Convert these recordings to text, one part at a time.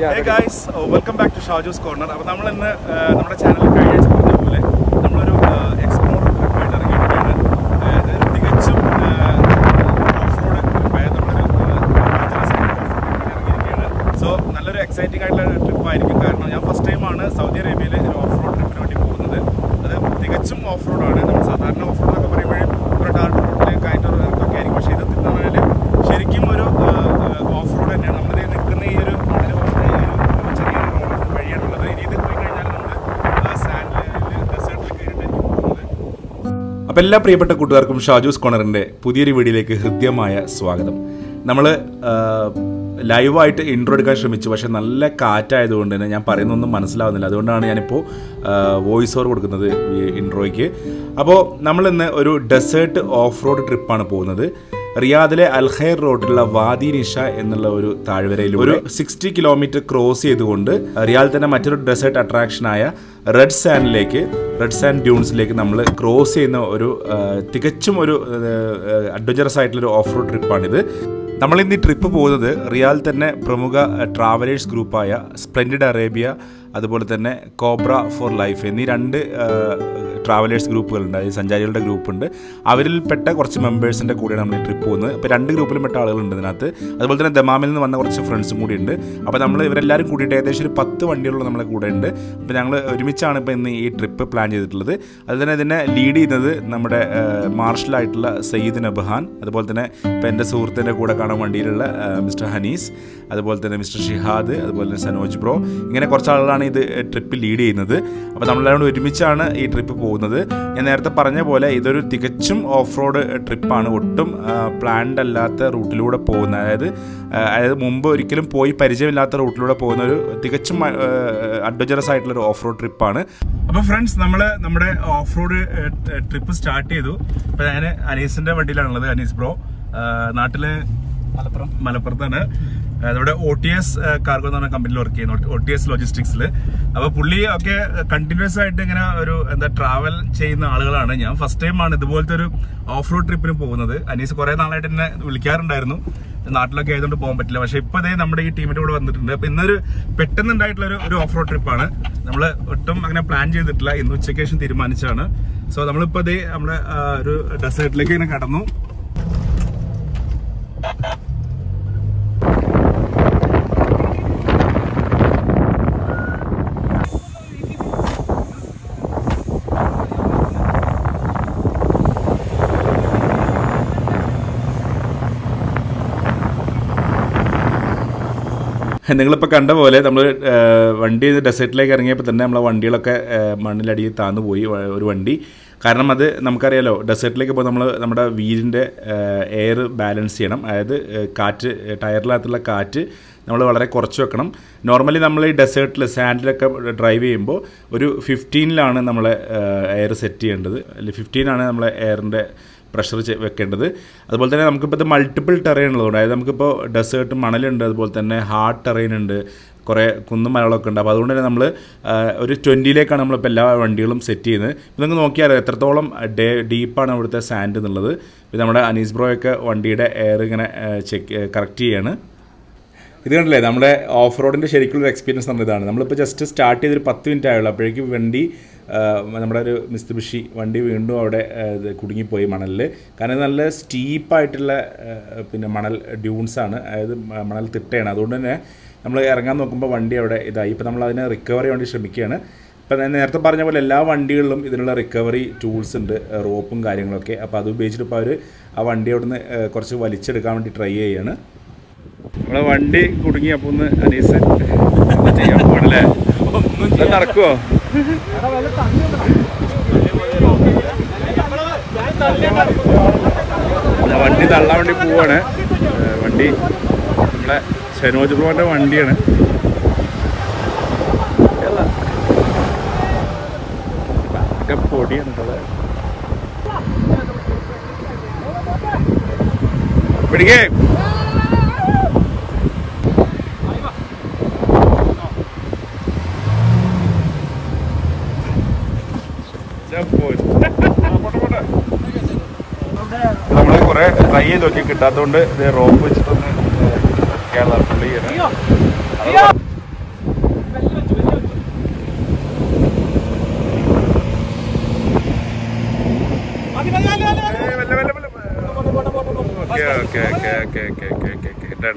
Hey guys welcome back to Shaju's corner അപ്പോൾ നമ്മൾ ഇന്ന് നമ്മുടെ ചാനലിൽ കഴിഞ്ഞ ആഴ്ച പറഞ്ഞ പോലെ നമ്മളൊരു എക്സ്പ്ലോർ ട്രിപ്പായിട്ട് ഇറങ്ങിയിട്ടാണ് അതായത് തികച്ചും ഓഫ് റോഡ് ഇറങ്ങിയിരിക്കുകയാണ് സോ നല്ലൊരു എക്സൈറ്റിംഗ് ആയിട്ടുള്ള ട്രിപ്പായിരിക്കും കാരണം ഞാൻ ഫസ്റ്റ് ടൈമാണ് സൗദി അറേബ്യയിൽ ഒരു ഓഫ് റോഡ് ട്രിപ്പിന് വേണ്ടി പോകുന്നത് അത് തികച്ചും ഓഫ് റോഡാണ് നമ്മൾ സാധാരണ ഓഫ് റോഡ് എന്നൊക്കെ പറയുമ്പോഴും ഒരു ടാർ റോഡിൽ കയറ്റർ ഇറക്കൊക്കെ ആയിരിക്കും പക്ഷേ ഇത് എന്ന് പറഞ്ഞാൽ ശരിക്കും ഒരു ഓഫ് റോഡ് തന്നെയാണ് നമ്മൾ നിൽക്കുന്ന ഈ ഒരു മണൽ പോലത്തെ ഈ ഒരു ചെറിയൊരു റോഡ് വഴിയാണുള്ളത് ഇനി ഇത് പോയി കഴിഞ്ഞാൽ നമ്മൾ സാൻഡിൽ ഡെസേർട്ടിൽ കയറിയിട്ടായിരിക്കും പോകുന്നത് അപ്പോൾ എല്ലാ പ്രിയപ്പെട്ട കൂട്ടുകാർക്കും ഷാജൂസ് കോണറിൻ്റെ പുതിയൊരു വീഡിയോയിലേക്ക് ഹൃദ്യമായ സ്വാഗതം നമ്മൾ ലൈവായിട്ട് ഇൻട്രോ എടുക്കാൻ ശ്രമിച്ചു പക്ഷേ നല്ല കാറ്റായതുകൊണ്ട് തന്നെ ഞാൻ പറയുന്നൊന്നും മനസ്സിലാവുന്നില്ല അതുകൊണ്ടാണ് ഞാനിപ്പോൾ വോയിസ് ഓവർ കൊടുക്കുന്നത് ഈ ഇൻട്രോയ്ക്ക് അപ്പോൾ നമ്മളിന്ന് ഒരു ഡെസേർട്ട് ഓഫ് റോഡ് ട്രിപ്പാണ് പോകുന്നത് റിയാദിലെ അൽഖൈർ റോഡിലുള്ള വാദി നിഷ എന്നുള്ള ഒരു താഴ്വരയിൽ ഒരു സിക്സ്റ്റി കിലോമീറ്റർ ക്രോസ് ചെയ്തുകൊണ്ട് റിയാദിൽ തന്നെ മറ്റൊരു ഡെസേർട്ട് അട്രാക്ഷനായ റെഡ് സാൻഡിലേക്ക് റെഡ് സാൻഡ് ഡ്യൂൺസിലേക്ക് നമ്മൾ ക്രോസ് ചെയ്യുന്ന ഒരു ആ, തികച്ചും ഒരു അഡ്വഞ്ചറസ് ആയിട്ടുള്ളൊരു ഓഫ് റോഡ് ട്രിപ്പാണിത് നമ്മൾ ഇന്ന് ഈ ട്രിപ്പ് പോകുന്നത് റിയാൽ തന്നെ പ്രമുഖ ട്രാവലേഴ്സ് ഗ്രൂപ്പായ സ്പ്ലെൻഡിഡ് അറേബ്യ അതുപോലെ തന്നെ കോബ്ര ഫോർ ലൈഫ് എന്നീ രണ്ട് ട്രാവലേഴ്സ് ഗ്രൂപ്പുകളുണ്ട് അതായത് സഞ്ചാരികളുടെ ഗ്രൂപ്പുണ്ട് അവരിൽപ്പെട്ട കുറച്ച് മെമ്പേഴ്സിൻ്റെ കൂടെയാണ് നമ്മൾ ഈ ട്രിപ്പ് പോകുന്നത് ഇപ്പോൾ രണ്ട് ഗ്രൂപ്പിലും പെട്ട ആളുകളുണ്ട് ഇതിനകത്ത് അതുപോലെ തന്നെ ദമാമിൽ നിന്ന് വന്ന കുറച്ച് ഫ്രണ്ട്സും കൂടി ഉണ്ട് അപ്പോൾ നമ്മൾ ഇവരെല്ലാവരും കൂടിയിട്ട് ഏകദേശം ഒരു പത്ത് വണ്ടികളും നമ്മളെ കൂടെ ഉണ്ട് അപ്പോൾ ഞങ്ങൾ ഒരുമിച്ചാണ് ഇപ്പോൾ ഇന്ന് ഈ ട്രിപ്പ് പ്ലാൻ ചെയ്തിട്ടുള്ളത് അതുപോലെ തന്നെ ഇതിനെ ലീഡ് ചെയ്യുന്നത് നമ്മുടെ മാർഷലായിട്ടുള്ള സയ്യിദ് നബ്ഹാൻ അതുപോലെ തന്നെ ഇപ്പോൾ എൻ്റെ സുഹൃത്തിൻ്റെ കൂടെ കാണാൻ വണ്ടിയിലുള്ള മിസ്റ്റർ ഹനീസ് അതുപോലെ തന്നെ മിസ്റ്റർ ഷിഹാദ് അതുപോലെ തന്നെ സനോജ് ബ്രോ ഇങ്ങനെ കുറച്ച് ആളുകളാണ് ഇത് ട്രിപ്പ് ലീഡ് ചെയ്യുന്നത് അപ്പോൾ നമ്മളെല്ലാം കൂടി ഒരുമിച്ചാണ് ഈ ട്രിപ്പ് പോകുന്നത് ഞാൻ നേരത്തെ പറഞ്ഞ പോലെ ഇതൊരു തികച്ചും ഓഫ് റോഡ് ട്രിപ്പാണ് ഒട്ടും പ്ലാൻഡ് അല്ലാത്ത റൂട്ടിലൂടെ പോകുന്ന അതായത് ആ, അതായത് മുമ്പ് ഒരിക്കലും പോയി പരിചയമില്ലാത്ത റൂട്ടിലൂടെ പോകുന്ന ഒരു തികച്ചും അഡ്വഞ്ചറസ് ആയിട്ടുള്ള ഒരു ഓഫ് റോഡ് ട്രിപ്പാണ് അപ്പോൾ ഫ്രണ്ട്സ് നമ്മൾ നമ്മുടെ ഓഫ് റോഡ് ട്രിപ്പ് സ്റ്റാർട്ട് ചെയ്തു അപ്പോൾ ഞാൻ അനീസിന്റെ വണ്ടിയിലാണുള്ളത് അനീസ് ബ്രോ നാട്ടില് മലപ്പുറം മലപ്പുറത്താണ് നമ്മുടെ ഒ ടി എസ് കാർഗോ എന്ന് പറഞ്ഞ കമ്പനിയിൽ വർക്ക് ചെയ്യുന്നു ഒ ടി എസ് ലോജിസ്റ്റിക്സിൽ അപ്പൊ പുള്ളി ഒക്കെ കണ്ടിന്യൂസ് ആയിട്ട് ഇങ്ങനെ ഒരു എന്താ ട്രാവൽ ചെയ്യുന്ന ആളുകളാണ് ഞാൻ ഫസ്റ്റ് ടൈമാണ് ഇതുപോലത്തെ ഒരു ഓഫ് റോഡ് ട്രിപ്പിന് പോകുന്നത് അനീസ് കുറെ നാളായിട്ട് എന്നെ വിളിക്കാറുണ്ടായിരുന്നു നാട്ടിലൊക്കെ ആയതുകൊണ്ട് പോകാൻ പറ്റില്ല പക്ഷെ ഇപ്പൊ ദേ നമ്മുടെ ഈ ടീമിന്റെ കൂടെ വന്നിട്ടുണ്ട് അപ്പൊ ഇന്നൊരു പെട്ടെന്ന് ഉണ്ടായിട്ടുള്ള ഒരു ഒരു ഓഫ് റോഡ് ട്രിപ്പാണ് നമ്മൾ ഒട്ടും അങ്ങനെ പ്ലാൻ ചെയ്തിട്ടില്ല ഇന്ന് ഉച്ചയ്ക്ക് ശേഷം തീരുമാനിച്ചാണ് സോ നമ്മളിപ്പോ ദേ നമ്മുടെ ആ, ഒരു ഡെസേർട്ടിലേക്ക് ഇങ്ങനെ കടന്നു നിങ്ങളിപ്പോൾ കണ്ട പോലെ നമ്മൾ വണ്ടി ഡെസേർട്ടിലേക്ക് ഇറങ്ങിയപ്പോൾ തന്നെ നമ്മളെ വണ്ടികളൊക്കെ ആ, മണ്ണിലടിയിൽ താന്നു പോയി വ- ഒരു വണ്ടി കാരണം അത് നമുക്കറിയാലോ ഡെസേർട്ടിലേക്ക് പോകുമ്പോൾ നമ്മൾ നമ്മുടെ വീലിൻ്റെ എയർ ബാലൻസ് ചെയ്യണം അതായത് ആ, കാറ്റ് ടയറിനകത്തുള്ള കാറ്റ് നമ്മൾ വളരെ കുറച്ച് വെക്കണം നോർമലി നമ്മൾ ഈ ഡെസേർട്ടിൽ സാൻഡിലൊക്കെ ഡ്രൈവ് ചെയ്യുമ്പോൾ ഒരു ഫിഫ്റ്റീനിലാണ് നമ്മൾ എയർ സെറ്റ് ചെയ്യേണ്ടത് അല്ലെങ്കിൽ ഫിഫ്റ്റീനാണ് നമ്മൾ എയറിൻ്റെ പ്രഷർ വെക്കേണ്ടത് അതുപോലെ തന്നെ നമുക്കിപ്പോൾ ഇത് മൾട്ടിപ്പിൾ ടെറൈൻ ഉള്ളതുകൊണ്ട് അതായത് നമുക്കിപ്പോൾ ഡെസേർട്ട് മണലുണ്ട് അതുപോലെ തന്നെ ഹാർഡ് ടെറൈൻ ഉണ്ട് കുറേ കുന്നും മലകളൊക്കെ ഉണ്ട് അപ്പോൾ അതുകൊണ്ട് തന്നെ നമ്മൾ ഒരു ട്വൻറ്റിയിലേക്കാണ് നമ്മളിപ്പോൾ എല്ലാ വണ്ടികളും സെറ്റ് ചെയ്യുന്നത് ഇപ്പോൾ നിങ്ങൾക്ക് നോക്കിയാൽ എത്രത്തോളം ഡേ ഡീപ്പാണ് അവിടുത്തെ സാൻഡ് എന്നുള്ളത് ഇത് നമ്മുടെ അനീസ് ബ്രോയൊക്കെ വണ്ടിയുടെ എയർ ഇങ്ങനെ ചെക്ക് കറക്റ്റ് ചെയ്യാണ് ഇത് കണ്ടില്ലേ നമ്മുടെ ഓഫ് റോഡിൻ്റെ ശരിക്കുള്ള എക്സ്പീരിയൻസ് നമ്മൾ ഇതാണ് നമ്മളിപ്പോൾ ജസ്റ്റ് സ്റ്റാർട്ട് ചെയ്തൊരു പത്ത് മിനിറ്റ് ആയുള്ളൂ അപ്പോഴേക്കും വണ്ടി ആ, നമ്മുടെ ഒരു മിസ്തുബിഷി വണ്ടി വീണ്ടും അവിടെ ആ, ഇത് കുടുങ്ങിപ്പോയി മണലിൽ കാരണം ഇത് നല്ല സ്റ്റീപ്പായിട്ടുള്ള പിന്നെ മണൽ ഡ്യൂൺസാണ് അതായത് മ- മണൽ തിട്ടയാണ് അതുകൊണ്ട് തന്നെ നമ്മൾ ഇറങ്ങാൻ നോക്കുമ്പോൾ വണ്ടി അവിടെ ഇതായി ഇപ്പോൾ നമ്മൾ അതിനെ റിക്കവർ ചെയ്യാൻ വേണ്ടി ശ്രമിക്കുകയാണ് ഇപ്പം ഞാൻ നേരത്തെ പറഞ്ഞ പോലെ എല്ലാ വണ്ടികളിലും ഇതിനുള്ള റിക്കവറി ടൂൾസ് ഉണ്ട് റോപ്പും കാര്യങ്ങളൊക്കെ അപ്പോൾ അത് ഉപയോഗിച്ചിട്ട് ഇപ്പോൾ അവർ ആ വണ്ടി അവിടുന്ന് ആ, കുറച്ച് വലിച്ചെടുക്കാൻ വേണ്ടി ട്രൈ ചെയ്യാണ് നമ്മളെ വണ്ടി കുടുങ്ങി അപ്പൊ ഒന്ന് അനീസ് എന്താ ചെയ്യാൻ പോകണല്ലേ ഒന്നും നടക്കുവോ ദാ വണ്ടി തള്ളാൻ വേണ്ടി പോവാണ് ഏ, വണ്ടി നമ്മളെ ഷനോജ് ബ്രോന്റെ വണ്ടിയാണ് ഒക്കെ പൊടിയാണ് കേട്ടോ പിടിക്കേ നമ്മള് കുറെ ട്രൈ ചെയ്ത് നോക്കി കിട്ടാത്തോണ്ട് ഇത് റോപ്പ് വെച്ചിട്ടൊന്ന് കേരള പുള്ളി ചെയ്യണം okay okay okay okay okay done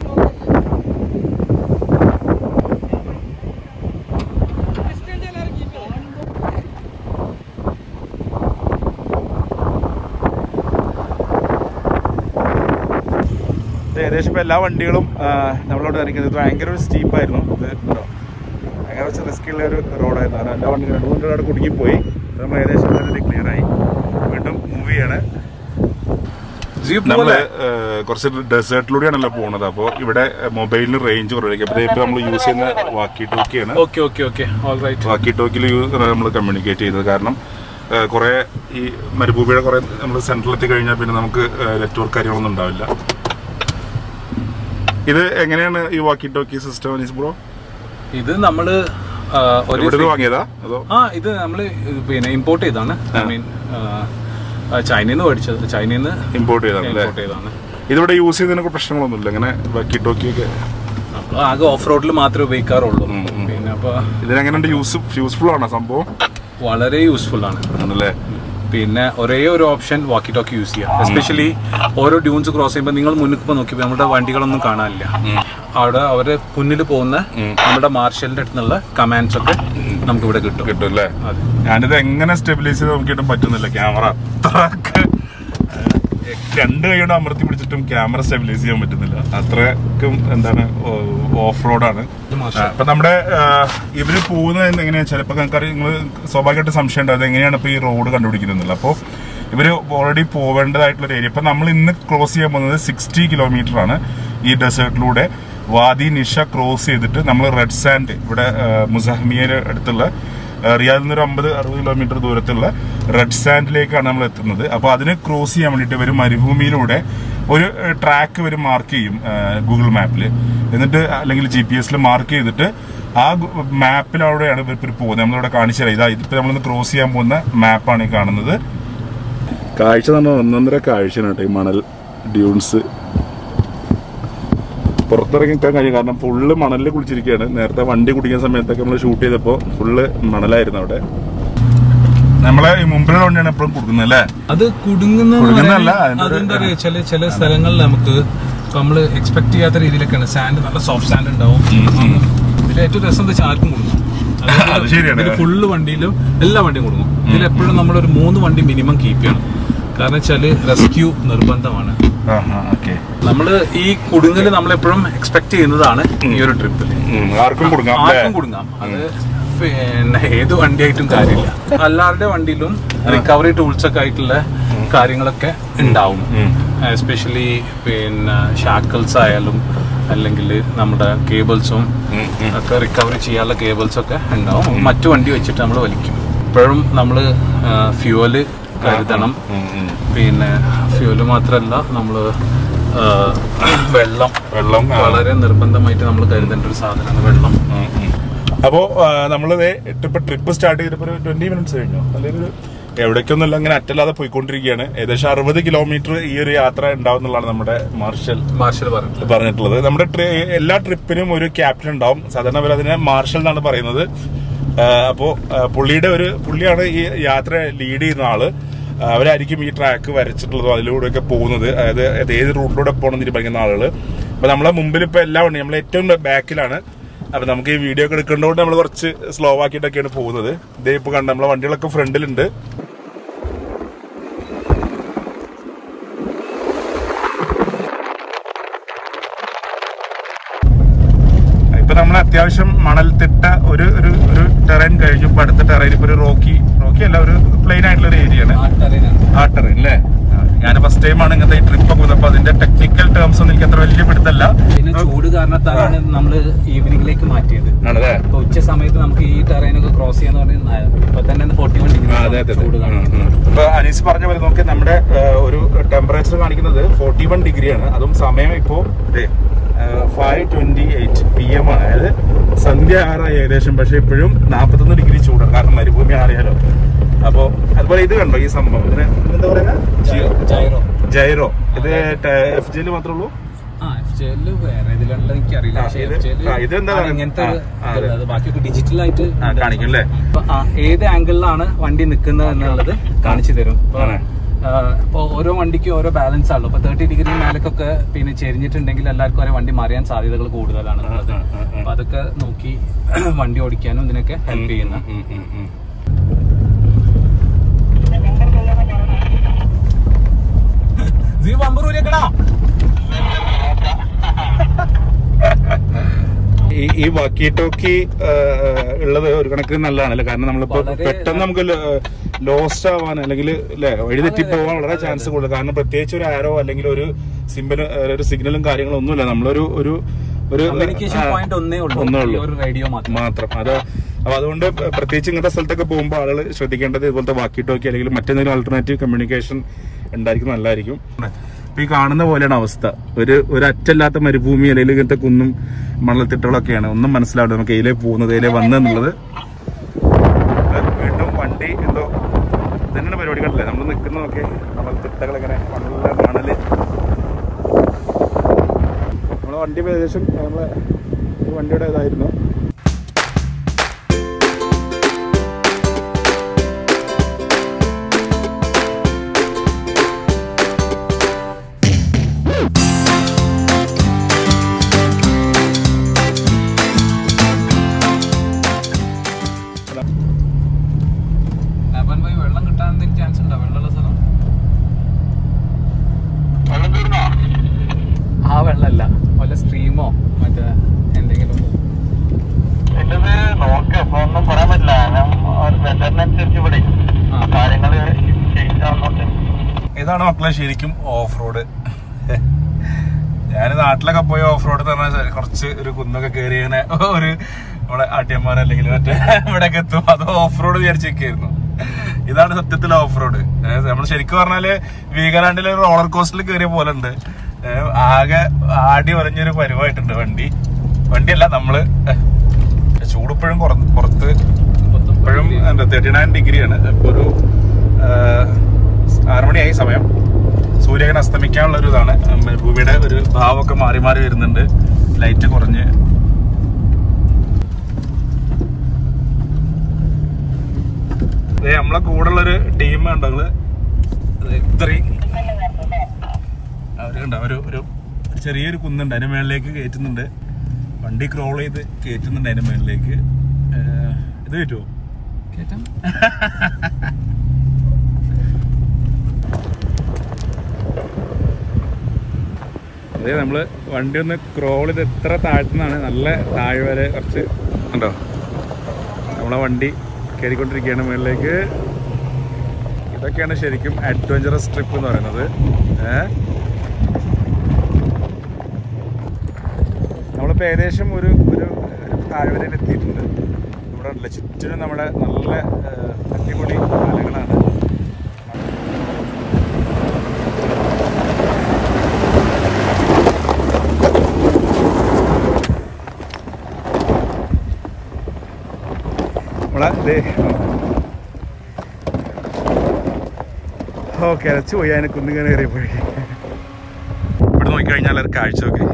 ഇത് ഏകദേശം ഇപ്പോൾ എല്ലാ വണ്ടികളും ആ, നമ്മളോട് ഇറങ്ങിയത് ഇത് ഭയങ്കര ഒരു സ്റ്റീപ്പായിരുന്നു ഇത് ഉണ്ടോ ഭയങ്കര വെച്ച് റിസ്ക് ഉള്ള ഒരു റോഡായിരുന്നു കാരണം എല്ലാ വണ്ടികളും രണ്ട് മൂന്ന് അവിടെ കുടുങ്ങിപ്പോയി ഇത് നമ്മൾ ഏകദേശം വളരെ ക്ലിയർ ആയി വീണ്ടും മൂവ് ചെയ്യാണ് നമ്മള് ഏഹ്, കുറച്ച് ഡെസേർട്ടിലൂടെയാണല്ലോ പോകുന്നത് അപ്പോൾ ഇവിടെ മൊബൈലിന് റേഞ്ച് കുറവായിരിക്കും അപ്പോൾ ഇപ്പോൾ നമ്മൾ യൂസ് ചെയ്യുന്ന വാക്കി ടോക്കിയാണ് okay okay okay all right walkie ടോക്കിൽ നമ്മൾ കമ്മ്യൂണിക്കേറ്റ് ചെയ്തത് കാരണം ഏഹ്, കുറേ ഈ മരുഭൂമിയുടെ കുറേ നമ്മൾ സെൻട്രലെത്തി കഴിഞ്ഞാൽ പിന്നെ നമുക്ക് നെറ്റ്വർക്ക് കാര്യങ്ങളൊന്നും ഉണ്ടാവില്ല ഇത് എങ്ങനെയാണ് ഈ വാക്കി ടോക്കി സിസ്റ്റം അനീസ് ബ്രോ ഇത് നമ്മള് ആ, ഒരു ഇവിടെ വാങ്ങിയതാ അതോ ആ ഇത് നമ്മള് പിന്നെ ഇമ്പോർട്ട് ചെയ്താണ് ഐ മീൻ ചൈനയിൽ നിന്ന് മേടിച്ചത് ചൈനയിൽ നിന്ന് ഇമ്പോർട്ട് ചെയ്താണ് അല്ലേ ഇമ്പോർട്ട് ചെയ്താണ് ഇതിവിടെ യൂസ് ചെയ്തതിനൊക്കെ പ്രശ്നങ്ങളൊന്നുമില്ല ഇങ്ങനെ വാക്കി ടോക്കിയൊക്കെ നമ്മൾ ആകെ ഓഫ് റോഡിൽ മാത്രമേ ഉപയോഗിക്കാറുള്ളൂ ഉം, ഉം. പിന്നെ അപ്പൊ ഇതിനെങ്ങനെയുണ്ട് യൂസ് യൂസ്ഫുൾ ആണോ സംഭവം വളരെ യൂസ്ഫുൾ ആണ് ആണല്ലേ പിന്നെ ഒരേ ഒരു ഓപ്ഷൻ വാക്കി ടോക്കി യൂസ് ചെയ്യാം എസ്പെഷ്യലി ഓരോ ഡ്യൂൺസ് ക്രോസ് ചെയ്യുമ്പോൾ നിങ്ങൾ മുന്നിൽ ഇപ്പോൾ നോക്കിയപ്പോൾ നമ്മുടെ വണ്ടികളൊന്നും കാണാനില്ല അവിടെ അവര് മുന്നിൽ പോകുന്ന നമ്മുടെ മാർഷലിന്റെ അടുത്തുള്ള കമാൻഡ്സ് ഒക്കെ നമുക്ക് ഇവിടെ കിട്ടും കിട്ടും അല്ലേ അതെ ഞാനിത് എങ്ങനെ സ്റ്റെബിലൈസ് ചെയ്ത് നോക്കിയിട്ടും പറ്റുന്നില്ല ക്യാമറ അത്രക്ക് രണ്ട് കൈയോടെ അമർത്തി പിടിച്ചിട്ടും ക്യാമറ സ്റ്റെബിലൈസ് ചെയ്യാൻ പറ്റുന്നില്ല അത്രക്കും എന്താണ് ഓഫ് റോഡാണ് ഇത് മാർഷൽ അപ്പൊ നമ്മുടെ ആ, ഇവര് പോകുന്നത് എങ്ങനെയാ ചിലപ്പോ നിങ്ങൾക്ക് നിങ്ങൾ സ്വാഭാവികമായിട്ട് സംശയം ഉണ്ടാവും എങ്ങനെയാണ് ഇപ്പൊ ഈ റോഡ് കണ്ടുപിടിക്കുന്നത് അപ്പോൾ ഇവര് ഓൾറെഡി പോവേണ്ടതായിട്ടുള്ള ഒരു ഏരിയ ഇപ്പൊ നമ്മൾ ഇന്ന് ക്രോസ് ചെയ്യാൻ പോകുന്നത് സിക്സ്റ്റി കിലോമീറ്റർ ആണ് ഈ ഡെസേർട്ടിലൂടെ വാദി നിഷ ക്രോസ് ചെയ്തിട്ട് നമ്മൾ റെഡ് സാൻഡ് ഇവിടെ മുസഹമിയയുടെ അടുത്തുള്ള ആ, റിയാദിൽ നിന്ന് ഒരു അമ്പത് അറുപത് കിലോമീറ്റർ ദൂരത്തുള്ള റെഡ് സാൻഡിലേക്കാണ് നമ്മൾ എത്തുന്നത് അപ്പോൾ അതിന് ക്രോസ് ചെയ്യാൻ വേണ്ടിയിട്ട് ഇവർ മരുഭൂമിയിലൂടെ ഒരു ട്രാക്ക് ഇവർ മാർക്ക് ചെയ്യും ഗൂഗിൾ മാപ്പിൽ എന്നിട്ട് അല്ലെങ്കിൽ ജി പി എസിൽ മാർക്ക് ചെയ്തിട്ട് ആ മാപ്പിലൂടെയാണ് ഇവർ ഇവർ പോകുന്നത് നമ്മളിവിടെ കാണിച്ചു തരാം ഇതാ ഇതിപ്പോൾ നമ്മളിന്ന് ക്രോസ് ചെയ്യാൻ പോകുന്ന മാപ്പാണ് ഈ കാണുന്നത് കാഴ്ച തന്നെ ഒന്നൊന്നര കാഴ്ചയാണ് കേട്ടോ ഈ മണൽ ഡ്യൂൺസ് പുറത്തിറങ്ങി നിൽക്കാൻ കഴിയും കാരണം ഫുള്ള് മണലിൽ കുളിച്ചിരിക്കുകയാണ് നേരത്തെ വണ്ടി കുടിക്കുന്ന സമയത്തൊക്കെ നമ്മൾ ഷൂട്ട് ചെയ്തപ്പോൾ ഫുള്ള് മണലായിരുന്നു അവിടെ നമ്മളെ ഈ മുമ്പിലുള്ള വണ്ടിയാണ് എപ്പോഴും കൊടുക്കുന്നത് അല്ലേ അത് കുടുങ്ങുന്ന കുടുങ്ങുന്നതല്ല, അതിന്റെ ഒരു- അതെന്താ പറയാ ചില ചില സ്ഥലങ്ങളിൽ നമുക്ക് ഇപ്പൊ നമ്മള് എക്സ്പെക്ട് ചെയ്യാത്ത രീതിയിലൊക്കെയാണ് സാൻഡ് നല്ല സോഫ്റ്റ് സാൻഡ് ഉണ്ടാവും ഇതിൽ ഏറ്റവും രസം എന്താ വെച്ചാൽ ആർക്കും കൊടുക്കും അത് ശരിയാണ്. ഫുള്ള് വണ്ടിയിലും എല്ലാ വണ്ടിയും കൊടുക്കും ഇതിൽ എപ്പോഴും നമ്മളൊരു മൂന്ന് വണ്ടി മിനിമം കീപ്പ് ചെയ്യണം കാരണം വെച്ചാല് റെസ്ക്യൂ നിർബന്ധമാണ് ആ ആ ഓക്കെ നമ്മള് ഈ കുടുങ്ങല് നമ്മളെപ്പോഴും എക്സ്പെക്ട് ചെയ്യുന്നതാണ് ഈ ഒരു ട്രിപ്പിൽ ആർക്കും കൊടുക്കാം അല്ലേ ആർക്കും കൊടുക്കാം അത് പിന്നെ ഏത് വണ്ടിയായിട്ടും കാര്യമില്ല എല്ലാവരുടെ വണ്ടിയിലും റിക്കവറി ടൂൾസ് ഒക്കെ ആയിട്ടുള്ള കാര്യങ്ങളൊക്കെ ഉണ്ടാവും എസ്പെഷ്യലി പിന്നെ ഷാക്കിൾസ് ആയാലും അല്ലെങ്കിൽ നമ്മുടെ കേബിൾസും ഒക്കെ റിക്കവറി ചെയ്യാനുള്ള കേബിൾസ് ഒക്കെ ഉണ്ടാവും മറ്റു വണ്ടി വെച്ചിട്ട് നമ്മൾ വലിക്കും ഇപ്പോഴും നമ്മൾ ഫ്യൂവല് കരുതണം പിന്നെ ഫ്യൂവല് മാത്രമല്ല നമ്മൾ വെള്ളം വെള്ളം ആ. വളരെ നിർബന്ധമായിട്ട് നമ്മൾ കരുതേണ്ട ഒരു സാധനമാണ് വെള്ളം അപ്പോ നമ്മളിത് ഇപ്പൊ ട്രിപ്പ് സ്റ്റാർട്ട് ചെയ്തിട്ട് ഒരു ട്വന്റി മിനിറ്റ്സ് കഴിഞ്ഞു അല്ലെങ്കിൽ എവിടേക്കൊന്നുമില്ല അങ്ങനെ അറ്റല്ലാതെ പോയിക്കൊണ്ടിരിക്കുകയാണ് ഏകദേശം അറുപത് കിലോമീറ്റർ ഈ ഒരു യാത്ര ഉണ്ടാവും എന്നുള്ളതാണ് നമ്മുടെ മാർഷൽ മാർഷൽ പറഞ്ഞു പറഞ്ഞിട്ടുള്ളത് നമ്മുടെ ട്രി- എല്ലാ ട്രിപ്പിനും ഒരു ക്യാപ്റ്റൻ ഉണ്ടാവും സാധാരണ അവർ അതിനെ മാർഷൽ എന്നാണ് പറയുന്നത് ആ, അപ്പോ ആ, പുള്ളിയുടെ ഒരു പുള്ളിയാണ് ഈ യാത്ര ലീഡ് ചെയ്യുന്ന ആള് ആ, അവരായിരിക്കും ഈ ട്രാക്ക് വരച്ചിട്ടുള്ളതും അതിലൂടെ ഒക്കെ പോകുന്നത് അതായത് അത് ഏത് റൂട്ടിലൂടെ പോകണം എന്ന് തീരുമാനിക്കുന്ന ആളുകൾ അപ്പൊ നമ്മളെ മുമ്പിൽ ഇപ്പൊ എല്ലാം ഉണ്ട് നമ്മൾ ഏറ്റവും ബാക്കിലാണ് അപ്പൊ നമുക്ക് ഈ വീഡിയോ ഒക്കെ എടുക്കേണ്ടതുകൊണ്ട് നമ്മൾ കുറച്ച് സ്ലോ ആക്കിയിട്ടൊക്കെയാണ് പോകുന്നത് ഇതേ ഇപ്പൊ കണ്ട നമ്മളെ വണ്ടികളൊക്കെ ഫ്രണ്ടിലുണ്ട് ഇപ്പൊ നമ്മൾ അത്യാവശ്യം മണൽത്തിട്ട ഒരു ഒരു ഒരു ടെറൈൻ കഴിഞ്ഞു ഇപ്പൊ അടുത്ത ടെറൈൻ ഇപ്പൊ ഒരു റോക്കി റോക്കി അല്ല ഒരു പ്ലെയിൻ ആയിട്ടുള്ള ഒരു ഏരിയ ആണ് ആ ടെറൈൻ അല്ലേ ഞാൻ ഫസ്റ്റ് ടൈം ആണ് ഇങ്ങനത്തെ ഈ ട്രിപ്പ് ഒക്കെ വന്നത് അപ്പൊ അതിന്റെ ടെക്നിക്കൽ ടേംസ് ഒന്നും എനിക്ക് അത്ര വലിയ പിടുത്തല്ല പിന്നെ ചൂട് കാരണത്താലാണ് നമ്മൾ ഈവനിങ്ങിലേക്ക് മാറ്റിയത് ആണല്ലേ അപ്പൊ ഉച്ച സമയത്ത് നമുക്ക് ഈ ടെറൈനൊക്കെ ക്രോസ് ചെയ്യാന്ന് പറഞ്ഞാൽ ഇപ്പൊ തന്നെ ഫോർട്ടി വൺ ആ, അതെ അതെ ഡിഗ്രി ചൂട് കാണിക്കുന്നത് ഇപ്പൊ അനീസ് പറഞ്ഞ പോലെ നോക്കി നമ്മുടെ ആ, ഒരു ടെമ്പറേച്ചർ കാണിക്കുന്നത് ഫോർട്ടി വൺ ഡിഗ്രിയാണ് അതും സമയം ഇപ്പോ five twenty eight P M ആണ് അതായത് സന്ധ്യ ആറായി ഏകദേശം പക്ഷെ ഇപ്പോഴും നാപ്പത്തൊന്ന് ഡിഗ്രി ചൂടാണ് കാരണം മരുഭൂമി അറിയാലോ അപ്പോ അതുപോലെ ഇത് കണ്ടോ ഈ സംഭവം ഇതിന് എന്താ പറയുക ജൈറോ ജൈറോ ഇത് എഫ് ജിയിൽ മാത്രമേ ഉള്ളൂ ആ എഫ് ജെയില് വേറെ ഇതിലുള്ളത് എനിക്കറിയില്ല ആ, പക്ഷേ ഇത്- എഫ് ജെയില് ആ, ഇതെന്താ ആണ് ഇങ്ങനത്തെ ഒരു ആ, ആ, ഇതുള്ളത്. അത് ബാക്കിയൊക്കെ ഡിജിറ്റൽ ആയിട്ട് ആ, കാണിക്കും അല്ലേ ഇപ്പൊ ആ, ഏത് ആംഗിളിലാണ് വണ്ടി നിൽക്കുന്നത് എന്നുള്ളത് കാണിച്ചു തരും ഇപ്പൊ ആണ്. ഇപ്പോൾ ഓരോ വണ്ടിക്കും ഓരോ ബാലൻസ് ആണല്ലോ ഇപ്പൊ തേർട്ടി ഡിഗ്രി മേലേക്കൊക്കെ പിന്നെ ചെരിഞ്ഞിട്ടുണ്ടെങ്കിൽ എല്ലാവർക്കും ഒരേ വണ്ടി മറിയാൻ സാധ്യതകൾ കൂടുതലാണ് എന്നുള്ളത് അപ്പൊ അതൊക്കെ നോക്കി വണ്ടി ഓടിക്കാനും ഇതിനൊക്കെ ഹെൽപ്പ് ചെയ്യുന്ന ഉം, ഉം, ഉം. ഈ ഈ വക്കി ടോക്കി ഉള്ളത് ഒരു കണക്കിന് നല്ലതാണല്ലേ കാരണം നമ്മളിപ്പോ വളരെ- പെട്ടെന്ന് നമുക്ക് ലോസ്റ്റ് ആവാൻ അല്ലെങ്കിൽ അല്ലെ വഴിതെറ്റി പോകാൻ വളരെ ചാൻസ് കൂടുതൽ കാരണം പ്രത്യേകിച്ച് ഒരു ആരോ അല്ലെങ്കിൽ ഒരു സിമ്പിളും ഒരു സിഗ്നലും കാര്യങ്ങളും ഒന്നുമില്ല നമ്മളൊരു ഒരു ഒരു കമ്മ്യൂണിക്കേഷൻ ആ, പോയിന്റ് ഒന്നേ ഉള്ളൂ ഒന്നേ ഈ ഉള്ളൂ ഒരു റേഡിയോ മാത്രം മാത്രം അത് അപ്പൊ അതുകൊണ്ട് പ്രത്യേകിച്ച് ഇങ്ങനത്തെ സ്ഥലത്തൊക്കെ പോകുമ്പോൾ ആളുകൾ ശ്രദ്ധിക്കേണ്ടത് ഇതുപോലത്തെ വാക്കി ടോക്കി അല്ലെങ്കിൽ മറ്റെന്തെങ്കിലും ആൾട്ടർനേറ്റീവ് കമ്മ്യൂണിക്കേഷൻ ഉണ്ടായിരിക്കും നല്ലതായിരിക്കും ഇപ്പൊ ഈ കാണുന്ന പോലെയാണ് അവസ്ഥ ഒരു ഒരു അറ്റല്ലാത്ത മരുഭൂമി അല്ലെങ്കിൽ ഇങ്ങനത്തെ കുന്നും മണൽത്തിട്ടുകളൊക്കെയാണ് ഒന്നും മനസ്സിലാവില്ല നമുക്ക് ഇതിലേ പോകുന്നത് ഇതിലേ വന്നെന്നുള്ളത് വീണ്ടും വണ്ടി എന്തോ ഇതന്നെയാണ് പരിപാടി കണ്ടില്ലേ നമ്മൾ നിൽക്കുന്നതൊക്കെ മണൽത്തിട്ടകൾ ഇങ്ങനെ നല്ല മണല് നമ്മളെ വണ്ടി ഇപ്പൊ ഏകദേശം നമ്മളെ ഈ വണ്ടിയുടെ ഇതായിരുന്നു ലബൻ പോയി വെള്ളം കിട്ടാൻ എന്തെങ്കിലും ചാൻസ് ഉണ്ടോ വെള്ളമുള്ള സ്ഥലം ആ വെള്ളമല്ല വല്ല സ്ട്രീമോ മറ്റേ എന്തെങ്കിലും എന്റേത് നോക്കാം അപ്പൊ ഒന്നും പറയാൻ പറ്റില്ല ഞാൻ വെതറിനനുസരിച്ച് ഇവിടെ ആ. കാര്യങ്ങള് ചേഞ്ച് ആവുന്നുണ്ട് ഇതാണ് മക്കളെ ശരിക്കും ഓഫ് റോഡ് ഞാൻ നാട്ടിലൊക്കെ പോയി ഓഫ് റോഡ് എന്ന് പറഞ്ഞാൽ കുറച്ച് ഒരു കുന്നൊക്കെ കയറി ഇങ്ങനെ ഒരു നമ്മുടെ ആട്ടിയന്മാർ അല്ലെങ്കിൽ മറ്റേ ഇവിടെയൊക്കെ എത്തും അത് ഓഫ് റോഡ് വിചാരിച്ചേക്കായിരുന്നു ഇതാണ് സത്യത്തിൽ ഓഫ് റോഡ് നമ്മൾ ശരിക്കും പറഞ്ഞാല് വീഗലാൻഡിലെ ഒരു റോളർ കോസ്റ്റിൽ കയറിയ പോലെ ഉണ്ട് ഏഹ് ആകെ ആടി വരഞ്ഞൊരു പരിവായിട്ടുണ്ട് വണ്ടി വണ്ടിയല്ല നമ്മള് ചൂടിപ്പോഴും പുറത്ത് ഇപ്പോഴും എന്താ തേർട്ടി നയൻ ഡിഗ്രിയാണ് ഇപ്പൊ ഒരു ആറ് മണിയായി സമയം സൂര്യൻ അസ്തമിക്കാനുള്ള ഒരു ഇതാണ് ഉം, ഭൂമിയുടെ ഒരു ഭാവമൊക്കെ മാറി മാറി വരുന്നുണ്ട് ലൈറ്റ് കുറഞ്ഞ് ദേ, നമ്മളെ കൂടെ ഉള്ളൊരു ടീം ഉണ്ടോ നിങ്ങള് ദേ, ഇത്രയും അവരുണ്ട് ഒരു ഒരു ഒരു ചെറിയൊരു കുന്നുണ്ട് അതിന് മേളിലേക്ക് കയറ്റുന്നുണ്ട് വണ്ടി ക്രോൾ ചെയ്ത് കയറ്റുന്നുണ്ട് അതിന് മേളിലേക്ക് ഏഹ്, ഇത് കയറ്റുമോ കേട്ടാ അതെ നമ്മള് വണ്ടി ഒന്ന് ക്രോൾ ചെയ്ത് എത്ര താഴ്ത്തുന്നതാണ് നല്ല താഴെ വരെ കുറച്ച് ഉണ്ടോ നമ്മളെ വണ്ടി കയറിക്കൊണ്ടിരിക്കുകയാണ് മുകളിലേക്ക് ഇതൊക്കെയാണ് ശരിക്കും അഡ്വഞ്ചറസ് ട്രിപ്പ് എന്ന് പറയുന്നത് ഏഹ് നമ്മളിപ്പോൾ ഏകദേശം ഒരു ഒരു താഴ്വരയിൽ എത്തിയിട്ടുണ്ട് ഇവിടെ ഉണ്ടല്ലോ ചുറ്റിനും നമ്മുടെ നല്ല ഏഹ്, അടിപൊളി മലകളാണ് നമ്മളെ ദേ ഓ കിടച്ചു പോയി അതിനെ കുന്നിങ്ങനെ കയറിയപ്പോഴേ ഇവിടെ നോക്കിക്കഴിഞ്ഞാൽ ഒരു കാഴ്ച നോക്കി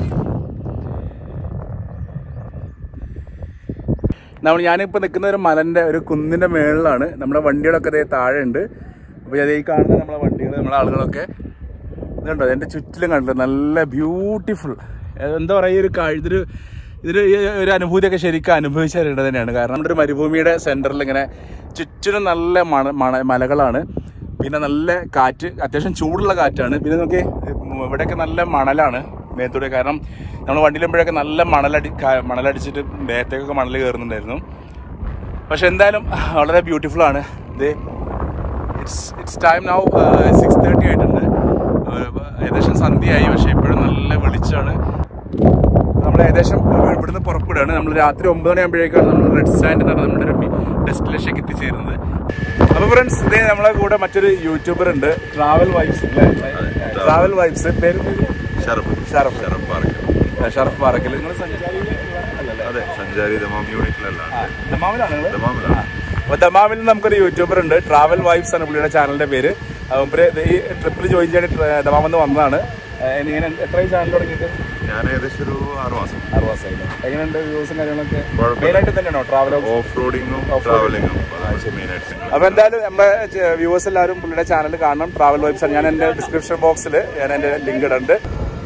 നമ്മൾ ഞാനിപ്പോൾ നിൽക്കുന്ന ഒരു മലൻ്റെ ഒരു കുന്നിൻ്റെ മേളിലാണ് നമ്മുടെ വണ്ടികളൊക്കെ അതേ താഴെ ഉണ്ട് അപ്പോൾ അതേ ഈ കാണുന്ന നമ്മളെ വണ്ടികൾ നമ്മളെ ആളുകളൊക്കെ ഇതുണ്ടോ എൻ്റെ ചുറ്റിലും കണ്ടില്ല നല്ല ബ്യൂട്ടിഫുൾ എന്താ പറയുക ഈ ഒരു കാഴ്ച ഇതൊരു ഇതൊരു ഈ ഒരു അനുഭൂതിയൊക്കെ ശരിക്കും അനുഭവിച്ചറിയേണ്ടത് തന്നെയാണ് കാരണം നമ്മുടെ ഒരു മരുഭൂമിയുടെ സെൻറ്ററിൽ ഇങ്ങനെ ചുറ്റിനും നല്ല മണ മണ മലകളാണ് പിന്നെ നല്ല കാറ്റ് അത്യാവശ്യം ചൂടുള്ള കാറ്റാണ് പിന്നെ നമുക്ക് ഇവിടെയൊക്കെ നല്ല മണലാണ് മേത്തൂടെ കാരണം നമ്മൾ വണ്ടിയിലുമ്പോഴൊക്കെ നല്ല മണലടി കാ- മണലടിച്ചിട്ട് ദേഹത്തേക്കൊക്കെ മണൽ കയറുന്നുണ്ടായിരുന്നു പക്ഷെ എന്തായാലും വളരെ ബ്യൂട്ടിഫുൾ ആണ് ഇത് it's it's time now six thirty ആയിട്ടുണ്ട് ഏഹ് ഏകദേശം സന്ധ്യയായി പക്ഷേ ഇപ്പോഴും നല്ല വെളിച്ചമാണ് നമ്മൾ ഏകദേശം ഇവിടുന്ന് പുറപ്പെടുകയാണ് നമ്മൾ രാത്രി ഒമ്പത് മണിയാകുമ്പോഴേക്കാണ് നമ്മൾ റെഡ് സാൻഡ് എന്ന് പറഞ്ഞ നമ്മുടെ ഒരു ഡെസ്റ്റിനേഷനിലേക്ക് എത്തിച്ചേരുന്നത് അപ്പോൾ ഫ്രണ്ട്സ് ഇതേ നമ്മളെ കൂടെ മറ്റൊരു യൂട്യൂബർ ഉണ്ട് ട്രാവൽ വൈബ്സ് ട്രാവൽ വൈബ്സ് പേര് ഷറഫ് ഷറഫ് ഷറഫ് പാർക്ക് ആ, ഷറഫ് പാറക്കൽ നിങ്ങൾ സഞ്ചാരിയിൽ അല്ലല്ലേ അതെ സഞ്ചാരി ദമാം യൂണിറ്റിലല്ല ആ, ദമാമിലാണ് നിങ്ങൾ ദമാമിലാണ് അപ്പൊ ദമാമിൽ നമുക്കൊരു യൂട്യൂബർ ഉണ്ട് ട്രാവൽ വൈബ്സ് ആണ് പുള്ളിയുടെ ചാനലിന്റെ പേര് ആ, മൂപ്പര് ഇത് ഈ ട്രിപ്പിൽ ജോയിൻ ചെയ്യാൻ ദമാമെന്ന് വന്നതാണ് ആ, ഇങ്ങനെ എത്ര ചാനൽ തുടങ്ങിയിട്ട് ഞാൻ ഏകദേശം ഒരു ആറ് മാസം ആറ് മാസമായില്ലേ എങ്ങനെയുണ്ട് വ്യൂസും കാര്യങ്ങളൊക്കെ കുഴപ്പമില്ല. മെയിനായിട്ട് തന്നെയാണോ ട്രാവൽ ഓഫ് റോഡിങ്ങും ട്രാവലിങ്ങും മെയിനായിട്ട് അപ്പൊ എന്തായാലും നമ്മുടെ വ്യൂവേഴ്സ് എല്ലാവരും പുള്ളിയുടെ ചാനൽ കാണണം ട്രാവൽ വൈബ്സ് ഞാൻ എന്റെ ഡിസ്ക്രിപ്ഷൻ ബോക്സിൽ ഞാൻ എന്റെ ലിങ്ക് ഇടുന്നുണ്ട്